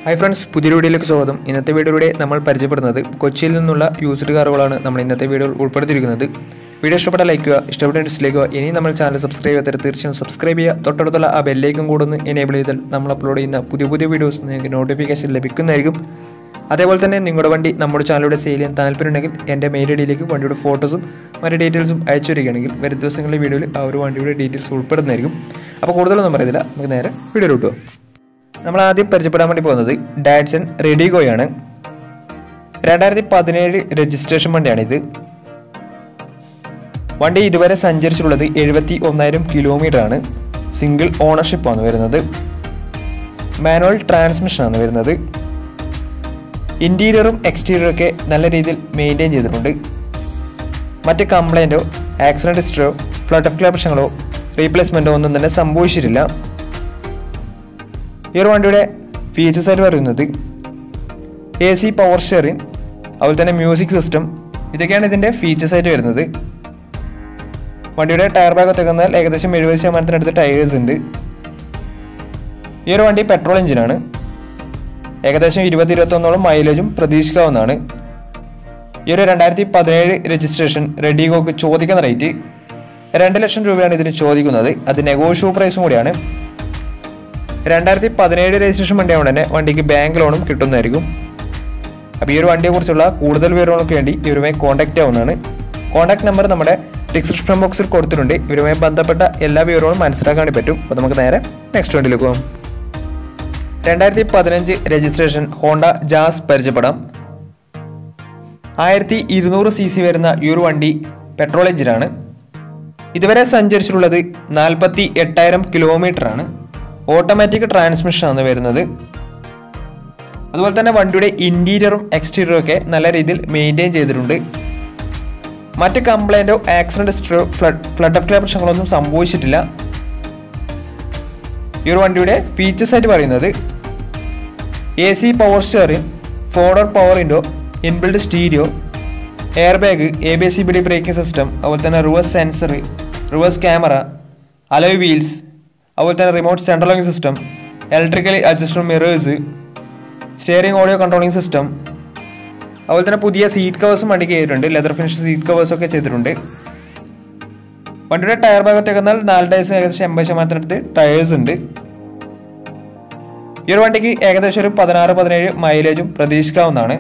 hi friends പുതിയ വീഡിയോയിലേക്ക് സ്വാഗതം ഇന്നത്തെ വീഡിയോയിലൂടെ നമ്മൾ പരിചയപ്പെടുന്നത് കൊച്ചിയിൽ നിന്നുള്ള യൂസ്ഡ് കാറുകളാണ് നമ്മൾ ഇന്നത്തെ വീഡിയോയിൽ ഉൾപ്പെടുത്തിയിരിക്കുന്നത് വീഡിയോ ഇഷ്ടപ്പെട്ട ലൈക്ക് ചെയ്യുക ഇഷ്ടപ്പെട്ട ഡിസ്ലൈക്ക് ചെയ്യുക ഇനി നമ്മൾ ചാനൽ സബ്സ്ക്രൈബ് ചെയ്യാത്തവർ തീർച്ചയായും സബ്സ്ക്രൈബ് ചെയ്യുക തൊട്ടടുത്തുള്ള ആ ബെല്ലേക്കും കൂടെ ഒന്ന് എനേബിൾ ചെയ്താൽ നമ്മൾ അപ്ലോഡ് ചെയ്യുന്ന പുതിയ പുതിയ വീഡിയോസ് നിങ്ങൾക്ക് നോട്ടിഫിക്കേഷൻ ലഭിക്കുന്നതായിരിക്കും അതേപോലെ തന്നെ നിങ്ങളുടെ വണ്ടി നമ്മുടെ ചാനലിലൂടെ സെയിൽ ചെയ്യാൻ താല്പര്യമുണ്ടെങ്കിൽ എൻ്റെ മെയിൽ ഐ ഡിയിലേക്ക് വണ്ടിയുടെ ഫോട്ടോസും മറ്റു ഡീറ്റെയിൽസും അയച്ചു വരികയാണെങ്കിൽ വരും ദിവസങ്ങളിലെ വീഡിയോയിൽ ആ ഒരു വണ്ടിയുടെ ഡീറ്റെയിൽസ് ഉൾപ്പെടുന്നതായിരിക്കും അപ്പോൾ കൂടുതലൊന്നും പറയുന്നില്ല നമുക്ക് നേരെ വീഡിയോ കിട്ടുമോ നമ്മൾ ആദ്യം പരിചയപ്പെടാൻ വേണ്ടി പോകുന്നത് ഡാറ്റ്സൺ റെഡിഗോയാണ് രണ്ടായിരത്തി പതിനേഴ് രജിസ്ട്രേഷൻ വണ്ടിയാണിത് വണ്ടി ഇതുവരെ സഞ്ചരിച്ചിട്ടുള്ളത് എഴുപത്തി ഒന്നായിരം കിലോമീറ്റർ ആണ് സിംഗിൾ ഓണർഷിപ്പാണ് വരുന്നത് മാനുവൽ ട്രാൻസ്മിഷനാണ് വരുന്നത് ഇൻറ്റീരിയറും എക്സ്റ്റീരിയറും ഒക്കെ നല്ല രീതിയിൽ മെയിൻറ്റെയിൻ ചെയ്തിട്ടുണ്ട് മറ്റ് കംപ്ലൈൻറ്റോ ആക്സിഡൻറ്റ് ഹിസ്റ്ററിയോ ഫ്ലഡ് ഓഫ് പ്രശ്നങ്ങളോ റീപ്ലേസ്മെൻറ്റോ ഒന്നും തന്നെ സംഭവിച്ചിട്ടില്ല ഈ ഒരു വണ്ടിയുടെ ഫീച്ചേഴ്സ് ആയിട്ട് പറയുന്നത് എ സി പവർ സ്റ്റിയറിംഗ് അതുപോലെ തന്നെ മ്യൂസിക് സിസ്റ്റം ഇതൊക്കെയാണ് ഇതിൻ്റെ ഫീച്ചേഴ്സ് ആയിട്ട് വരുന്നത് വണ്ടിയുടെ ടയർ ഭാഗത്തൊക്കെ എന്നാൽ ഏകദേശം എഴുപത് ശതമാനത്തിനടുത്ത് ടയേഴ്സ് ഉണ്ട് ഈ ഒരു വണ്ടി പെട്രോൾ എഞ്ചിനാണ് ഏകദേശം ഇരുപത് ഇരുപത്തൊന്നോളം മൈലേജും പ്രതീക്ഷിക്കാവുന്നതാണ് ഈ ഒരു രണ്ടായിരത്തി പതിനേഴ് രജിസ്ട്രേഷൻ റെഡിഗോക്ക് ചോദിക്കുന്ന റേറ്റ് രണ്ട് ലക്ഷം രൂപയാണ് ഇതിന് ചോദിക്കുന്നത് അത് നെഗോഷ്യബിൾ പ്രൈസും കൂടിയാണ് രണ്ടായിരത്തി പതിനേഴ് രജിസ്ട്രേഷൻ വണ്ടിയാവുകൊണ്ട് തന്നെ വണ്ടിക്ക് ബാങ്ക് ലോണും കിട്ടുന്നതായിരിക്കും അപ്പോൾ ഈ ഒരു വണ്ടിയെക്കുറിച്ചുള്ള കൂടുതൽ വിവരങ്ങൾക്ക് വേണ്ടി ഇവരുമായി കോൺടാക്റ്റ് ആവുന്നതാണ് കോൺടാക്ട് നമ്പർ നമ്മുടെ ഡിസ്ക്രിപ്ഷൻ ബോക്സിൽ കൊടുത്തിട്ടുണ്ട് ഇവരുമായി ബന്ധപ്പെട്ട എല്ലാ വിവരങ്ങളും മനസ്സിലാക്കാൻ വേണ്ടി പറ്റും അപ്പോൾ നമുക്ക് നേരെ നെക്സ്റ്റ് വണ്ടിയിലേക്ക് പോകാം രണ്ടായിരത്തി പതിനഞ്ച് രജിസ്ട്രേഷൻ ഹോണ്ട ജാസ് പരിചയപ്പെടാം ആയിരത്തി ഇരുന്നൂറ് സി സി വരുന്ന ഈ ഒരു വണ്ടി പെട്രോൾ എഞ്ചിനാണ് ഇതുവരെ സഞ്ചരിച്ചിട്ടുള്ളത് നാൽപ്പത്തി എട്ടായിരം കിലോമീറ്റർ ആണ് ഓട്ടോമാറ്റിക് ട്രാൻസ്മിഷൻ ആണ് വരുന്നത് അതുപോലെ തന്നെ വണ്ടിയുടെ ഇൻറ്റീരിയറും എക്സ്റ്റീരിയറും ഒക്കെ നല്ല രീതിയിൽ മെയിൻറ്റെയിൻ ചെയ്തിട്ടുണ്ട് മറ്റ് കംപ്ലൈൻറ്റോ ആക്സിഡൻറ്റ് ഹിസ്റ്ററിയോ ഫ്ലഡ് ഫ്ലഡ് ഓഫ് പ്രശ്നങ്ങളൊന്നും സംഭവിച്ചിട്ടില്ല ഈ ഒരു വണ്ടിയുടെ ഫീച്ചേഴ്സ് ആയിട്ട് പറയുന്നത് എ സി പവർ സ്റ്റിയറിംഗ് ഫോർഡർ പവർ ഇൻഡോ inbuilt stereo air bag A B C B D braking system അതുപോലെ തന്നെ reverse sensor reverse camera alloy wheels അതുപോലെ തന്നെ remote central locking system electrically adjustable mirrors steering audio controlling system അതുപോലെ തന്നെ പുതിയ seat കവേഴ്സും വണ്ടിക്ക് ചെയ്തിട്ടുണ്ട് ലെതർ ഫിനിഷ് സീറ്റ് കവേഴ്സും ഒക്കെ ചെയ്തിട്ടുണ്ട് വണ്ടിയുടെ ടയർ ഭാഗത്തേക്ക് എന്നാൽ നാല് ടയേഴ്സ് ഏകദേശം എൺപത് ശതമാനത്തിനടുത്ത് ടയേഴ്സ് ഉണ്ട് ഈ ഒരു വണ്ടിക്ക് ഏകദേശം ഒരു പതിനാറ് പതിനേഴ് മൈലേജും പ്രതീക്ഷിക്കാവുന്നതാണ്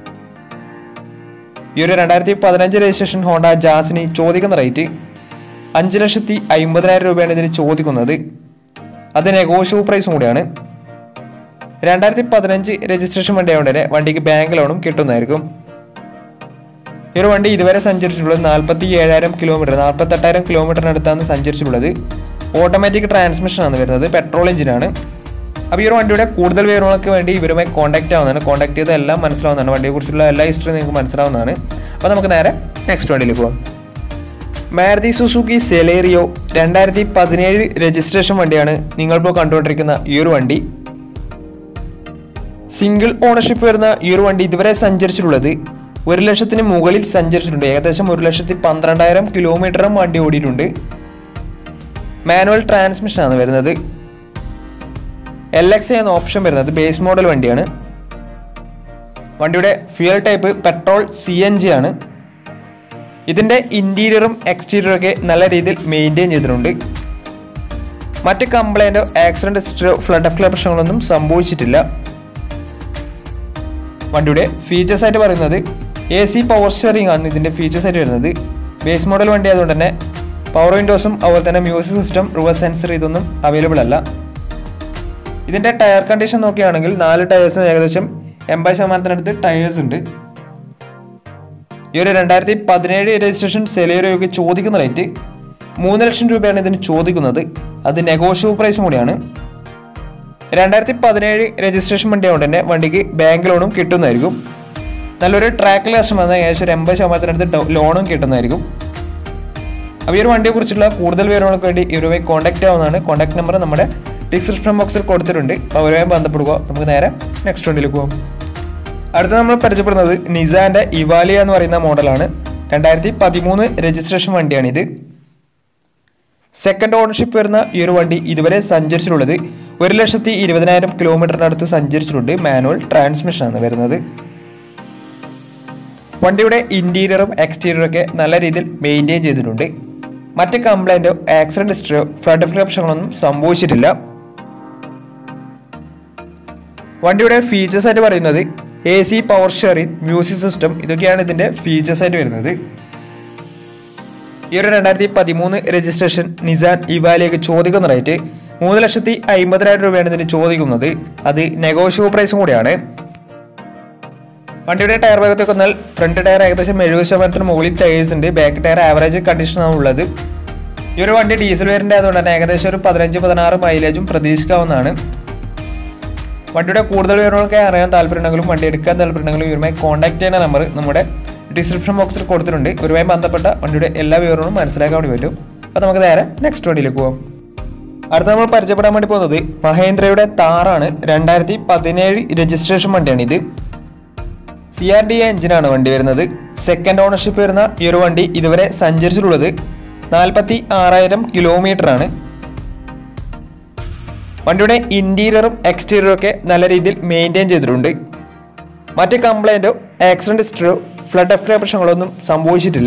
ഈ ഒരു രണ്ടായിരത്തി പതിനഞ്ച് രജിസ്ട്രേഷൻ ഹോണ്ട ജാസിന് ചോദിക്കുന്ന റേറ്റ് അഞ്ച് ലക്ഷത്തി അമ്പതിനായിരം രൂപയാണ് ഇതിന് ചോദിക്കുന്നത് അത് നെഗോഷ്യബിൾ പ്രൈസും കൂടിയാണ് രണ്ടായിരത്തി പതിനഞ്ച് രജിസ്ട്രേഷൻ വണ്ടി ആയതുകൊണ്ട് തന്നെ വണ്ടിക്ക് ബാങ്ക് ലോണും കിട്ടുന്നതായിരിക്കും ഈ ഒരു വണ്ടി ഇതുവരെ സഞ്ചരിച്ചിട്ടുള്ളത് നാൽപ്പത്തി ഏഴായിരം കിലോമീറ്റർ നാൽപ്പത്തെട്ടായിരം കിലോമീറ്ററിനടുത്താണ് സഞ്ചരിച്ചിട്ടുള്ളത് ഓട്ടോമാറ്റിക് ട്രാൻസ്മിഷൻ ആണ് വരുന്നത് പെട്രോൾ എഞ്ചിനാണ് അപ്പോൾ ഈ ഒരു വണ്ടിയുടെ കൂടുതൽ വിവരങ്ങൾക്ക് വേണ്ടി ഇവരുമായി കോൺടാക്ട് ആവുന്നതാണ് കോൺടാക്ട് ചെയ്ത് എല്ലാം മനസ്സിലാവുന്നതാണ് വണ്ടിയെക്കുറിച്ചുള്ള എല്ലാ ഹിസ്റ്ററി നിങ്ങൾക്ക് മനസ്സിലാവുന്നതാണ് അപ്പോൾ നമുക്ക് നേരെ നെക്സ്റ്റ് വണ്ടിയിലേക്ക് പോകാം മാരുതി സുസുക്കി സെലേറിയോ രണ്ടായിരത്തി പതിനേഴ് രജിസ്ട്രേഷൻ വണ്ടിയാണ് നിങ്ങളിപ്പോൾ കണ്ടുകൊണ്ടിരിക്കുന്ന ഈ ഒരു വണ്ടി സിംഗിൾ ഓണർഷിപ്പ് വരുന്ന ഈ ഒരു വണ്ടി ഇതുവരെ സഞ്ചരിച്ചിട്ടുള്ളത് ഒരു ലക്ഷത്തിന് മുകളിൽ സഞ്ചരിച്ചിട്ടുണ്ട് ഏകദേശം ഒരു ലക്ഷത്തി പന്ത്രണ്ടായിരം കിലോമീറ്ററും വണ്ടി ഓടിയിട്ടുണ്ട് മാനുവൽ ട്രാൻസ്മിഷൻ ആണ് വരുന്നത് എൽ എക്സ് എന്ന ഓപ്ഷൻ വരുന്നത് ബേസ് മോഡൽ വണ്ടിയാണ് വണ്ടിയുടെ fuel type petrol C N G ആണ് ഇതിൻ്റെ ഇൻറ്റീരിയറും എക്സ്റ്റീരിയറും ഒക്കെ നല്ല രീതിയിൽ മെയിൻറ്റെയിൻ ചെയ്തിട്ടുണ്ട് മറ്റ് കംപ്ലൈൻറ്റോ ആക്സിഡൻറ്റ് ഹിസ്റ്ററിയോ ഫ്ലഡ് ഓഫ് പ്രശ്നങ്ങളൊന്നും സംഭവിച്ചിട്ടില്ല വണ്ടിയുടെ ഫീച്ചേഴ്സ് ആയിട്ട് പറയുന്നത് എ സി പവർ സ്റ്റിയറിംഗ് ആണ് ഇതിൻ്റെ ഫീച്ചേഴ്സ് ആയിട്ട് വരുന്നത് ബേസ് മോഡൽ വണ്ടി ആയതുകൊണ്ട് തന്നെ പവർ വിൻഡോസും അതുപോലെ തന്നെ മ്യൂസിക് സിസ്റ്റം റിവേഴ്സ് സെൻസർ ഇതൊന്നും അവൈലബിൾ അല്ല ഇതിൻ്റെ ടയർ കണ്ടീഷൻ നോക്കുകയാണെങ്കിൽ നാല് ടയേഴ്സും ഏകദേശം എൺപത് ശതമാനത്തിനടുത്ത് ടയേഴ്സ് ഉണ്ട് ഈ ഒരു രണ്ടായിരത്തി പതിനേഴ് രജിസ്ട്രേഷൻ സെലേറിയോക്ക് ചോദിക്കുന്ന റേറ്റ് മൂന്ന് ലക്ഷം രൂപയാണ് ഇതിന് ചോദിക്കുന്നത് അത് നെഗോഷ്യബിൾ പ്രൈസും കൂടിയാണ് രണ്ടായിരത്തി പതിനേഴ് രജിസ്ട്രേഷൻ വണ്ടി ആയതുകൊണ്ട് തന്നെ വണ്ടിക്ക് ബാങ്ക് ലോണും കിട്ടുന്നതായിരിക്കും നല്ലൊരു ട്രാക്കിൽ കസ്റ്റമർ ഏകദേശം ഒരു എൺപത് ശതമാനത്തിനടുത്ത് ലോണും കിട്ടുന്നതായിരിക്കും അപ്പോൾ ഈ ഒരു വണ്ടിയെക്കുറിച്ചുള്ള കൂടുതൽ വിവരങ്ങൾക്ക് വേണ്ടി ഇവരുമായി കോൺടാക്ട് ആവുന്നതാണ് കോൺടാക്ട് നമ്പർ നമ്മുടെ ഡിസ്ക്രിപ്ഷൻ ബോക്സിൽ കൊടുത്തിട്ടുണ്ട് അപ്പോൾ അവരുമായി ബന്ധപ്പെടുക നമുക്ക് നേരെ നെക്സ്റ്റ് വണ്ടിയിലേക്ക് പോകാം അടുത്ത നമ്മൾ പരിചയപ്പെടുന്നത് നിസാൻ്റെ ഇവാലിയ എന്ന് പറയുന്ന മോഡലാണ് രണ്ടായിരത്തി പതിമൂന്ന് രജിസ്ട്രേഷൻ വണ്ടിയാണിത് സെക്കൻഡ് ഓണർഷിപ്പ് വരുന്ന ഈ ഒരു വണ്ടി ഇതുവരെ സഞ്ചരിച്ചിട്ടുള്ളത് ഒരു ലക്ഷത്തി ഇരുപതിനായിരം കിലോമീറ്ററിനടുത്ത് സഞ്ചരിച്ചിട്ടുണ്ട് മാനുവൽ ട്രാൻസ്മിഷനാണ് വരുന്നത് വണ്ടിയുടെ ഇൻറ്റീരിയറും എക്സ്റ്റീരിയറും ഒക്കെ നല്ല രീതിയിൽ മെയിൻറ്റെയിൻ ചെയ്തിട്ടുണ്ട് മറ്റ് കംപ്ലൈൻറ്റോ ആക്സിഡൻറ്റ് ഹിസ്റ്ററിയോ ഫ്ലഡ് പ്രശ്നങ്ങളൊന്നും സംഭവിച്ചിട്ടില്ല വണ്ടിയുടെ ഫീച്ചേഴ്സ് ആയിട്ട് പറയുന്നത് A C power sharing music system ഇതൊക്കെയാണ് ഇതിൻ്റെ ഫീച്ചേഴ്സ് ആയിട്ട് വരുന്നത് ഈ ഒരു രണ്ടായിരത്തി പതിമൂന്ന് രജിസ്ട്രേഷൻ നിസാൻ ഇവാലിയൊക്കെ ചോദിക്കുന്ന റേറ്റ് മൂന്ന് ലക്ഷത്തി അമ്പതിനായിരം രൂപയാണ് ഇതിന് ചോദിക്കുന്നത് അത് നെഗോഷ്യബിൾ പ്രൈസും കൂടിയാണ് വണ്ടിയുടെ ടയർ ഭാഗത്തേക്ക് വന്നാൽ ഫ്രണ്ട് ടയർ ഏകദേശം എഴുപത് ശതമാനത്തിന് മുകളിൽ ടയേഴ്സ് ഉണ്ട് ബാക്ക് ടയർ ആവറേജ് കണ്ടീഷനാണ് ഉള്ളത് ഈ ഒരു വണ്ടി ഡീസൽ വേരിയൻ്റ് ആയതുകൊണ്ട് തന്നെ ഏകദേശം ഒരു പതിനഞ്ച് പതിനാറ് മൈലേജും പ്രതീക്ഷിക്കാവുന്നതാണ് വണ്ടിയുടെ കൂടുതൽ വിവരങ്ങളൊക്കെ അറിയാൻ താല്പര്യമുണ്ടെങ്കിലും വണ്ടി എടുക്കാൻ താല്പര്യമുണ്ടെങ്കിലും ഇവരുമായി കോൺടാക്ട് ചെയ്യുന്ന നമ്പർ നമ്മുടെ ഡിസ്ക്രിപ്ഷൻ ബോക്സിൽ കൊടുത്തിട്ടുണ്ട് ഇവരുമായി ബന്ധപ്പെട്ട വണ്ടിയുടെ എല്ലാ വിവരങ്ങളും മനസ്സിലാക്കാൻ വേണ്ടി പറ്റും അപ്പോൾ നമുക്ക് നേരെ നെക്സ്റ്റ് വണ്ടിയിലേക്ക് പോകാം അടുത്ത നമ്മൾ പരിചയപ്പെടാൻ വേണ്ടി പോകുന്നത് മഹേന്ദ്രയുടെ താറാണ് രണ്ടായിരത്തി പതിനേഴ് രജിസ്ട്രേഷൻ വണ്ടിയാണ് ഇത് സി ആർ ഡി എഞ്ചിനാണ് വണ്ടി വരുന്നത് സെക്കൻഡ് ഓണർഷിപ്പ് വരുന്ന ഈ ഒരു വണ്ടി ഇതുവരെ സഞ്ചരിച്ചിട്ടുള്ളത് നാൽപ്പത്തി ആറായിരം കിലോമീറ്റർ ആണ് വണ്ടിയുടെ ഇൻറ്റീരിയറും എക്സ്റ്റീരിയറും ഒക്കെ നല്ല രീതിയിൽ മെയിൻറ്റെയിൻ ചെയ്തിട്ടുണ്ട് മറ്റ് കംപ്ലൈൻറ്റോ ആക്സിഡൻറ്റ് ഹിസ്റ്ററിയോ ഫ്ലഡ് എഫ്റ്റർ പ്രശ്നങ്ങളൊന്നും സംഭവിച്ചിട്ടില്ല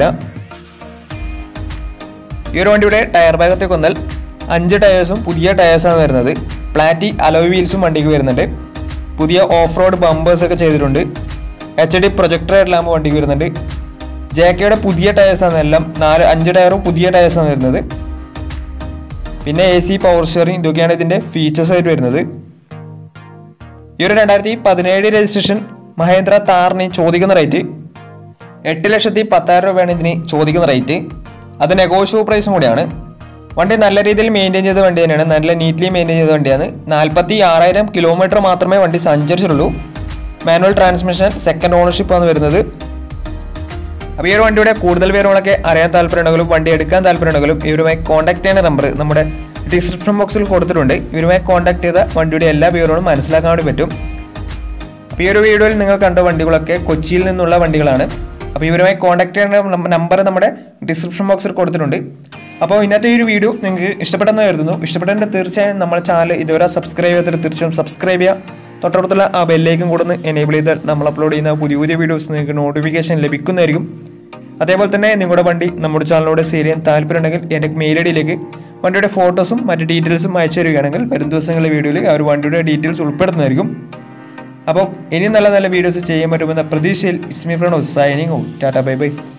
ഈ ഒരു വണ്ടിയുടെ ടയർ ഭാഗത്തേക്ക് വന്നാൽ അഞ്ച് ടയേഴ്സും പുതിയ ടയേഴ്സാണ് വരുന്നത് പ്ലാറ്റി അലോയ് വീൽസും വണ്ടിക്ക് വരുന്നുണ്ട് പുതിയ ഓഫ് റോഡ് ബമ്പേഴ്സ് ഒക്കെ ചെയ്തിട്ടുണ്ട് എച്ച് ഡി പ്രൊജക്ടർ ലാമ്പ് വണ്ടിക്ക് വരുന്നുണ്ട് ജേക്കയുടെ പുതിയ ടയേഴ്സാണ് എല്ലാം നാല് അഞ്ച് ടയറും പുതിയ ടയേഴ്സാണ് വരുന്നത് പിന്നെ എ സി പവർ ഷെയറിംഗ് ഇതൊക്കെയാണ് ഇതിൻ്റെ ഫീച്ചേഴ്സ് ആയിട്ട് വരുന്നത് ഈ ഒരു രണ്ടായിരത്തി പതിനേഴ് രജിസ്ട്രേഷൻ മഹേന്ദ്ര താറിന് ചോദിക്കുന്ന റേറ്റ് എട്ട് ലക്ഷത്തി പത്തായിരം രൂപയാണ് ഇതിന് ചോദിക്കുന്ന റേറ്റ് അത് നെഗോഷ്യബിൾ പ്രൈസും കൂടിയാണ് വണ്ടി നല്ല രീതിയിൽ മെയിൻറ്റെയിൻ ചെയ്ത വണ്ടി തന്നെയാണ് നല്ല നീറ്റ്ലി മെയിൻറ്റെയിൻ ചെയ്ത വണ്ടിയാണ് നാൽപ്പത്തി ആറായിരം കിലോമീറ്റർ മാത്രമേ വണ്ടി സഞ്ചരിച്ചിട്ടുള്ളൂ മാനുവൽ ട്രാൻസ്മിഷൻ സെക്കൻഡ് ഓണർഷിപ്പ് ആണ് വരുന്നത് അപ്പോൾ ഈ ഒരു വണ്ടിയുടെ കൂടുതൽ വിവരങ്ങളൊക്കെ അറിയാൻ താല്പര്യമുണ്ടെങ്കിലും വണ്ടി എടുക്കാൻ താല്പര്യമുണ്ടെങ്കിലും ഇവരുമായി കോൺടാക്ട് ചെയ്യുന്ന നമ്പർ നമ്മുടെ ഡിസ്ക്രിപ്ഷൻ ബോക്സിൽ കൊടുത്തിട്ടുണ്ട് ഇവരുമായി കോൺടാക്ട് ചെയ്ത വണ്ടിയുടെ എല്ലാ വിവരങ്ങളും മനസ്സിലാക്കാൻ വേണ്ടി പറ്റും അപ്പോൾ ഈ ഒരു വീഡിയോയിൽ നിങ്ങൾ കണ്ട വണ്ടികളൊക്കെ കൊച്ചിയിൽ നിന്നുള്ള വണ്ടികളാണ് അപ്പോൾ ഇവരുമായി കോൺടാക്ട് ചെയ്യേണ്ട നമ്പർ നമ്മുടെ ഡിസ്ക്രിപ്ഷൻ ബോക്സിൽ കൊടുത്തിട്ടുണ്ട് അപ്പോൾ ഇന്നത്തെ ഈ ഒരു വീഡിയോ നിങ്ങൾക്ക് ഇഷ്ടപ്പെട്ടെന്ന് കരുതുന്നു ഇഷ്ടപ്പെട്ടെങ്കിൽ തീർച്ചയായും നമ്മുടെ ചാനൽ ഇതുവരെ സബ്സ്ക്രൈബ് ചെയ്തിട്ട് തീർച്ചയായും സബ്സ്ക്രൈബ് ചെയ്യുക തൊട്ടടുത്തുള്ള ആ ബെല്ലേക്കും കൂടെ ഒന്ന് എനേബിൾ ചെയ്താൽ നമ്മൾ അപ്ലോഡ് ചെയ്യുന്ന പുതിയ പുതിയ വീഡിയോസ് നിങ്ങൾക്ക് നോട്ടിഫിക്കേഷൻ ലഭിക്കുന്നതായിരിക്കും അതേപോലെ തന്നെ നിങ്ങളുടെ വണ്ടി നമ്മുടെ ചാനലിലൂടെ സെയിൽ ചെയ്യാൻ താല്പര്യമുണ്ടെങ്കിൽ എൻ്റെ മെയിൽ ഐ ഡിയിലേക്ക് വണ്ടിയുടെ ഫോട്ടോസും മറ്റ് ഡീറ്റെയിൽസും അയച്ചു തരികയാണെങ്കിൽ വരും ദിവസങ്ങളിലെ വീഡിയോയിൽ ആ ഒരു വണ്ടിയുടെ ഡീറ്റെയിൽസ് ഉൾപ്പെടുന്നതായിരിക്കും അപ്പോൾ ഇനി നല്ല നല്ല വീഡിയോസ് ചെയ്യാൻ പറ്റുമെന്ന പ്രതീക്ഷയിൽ it's me Prano signing tata bye by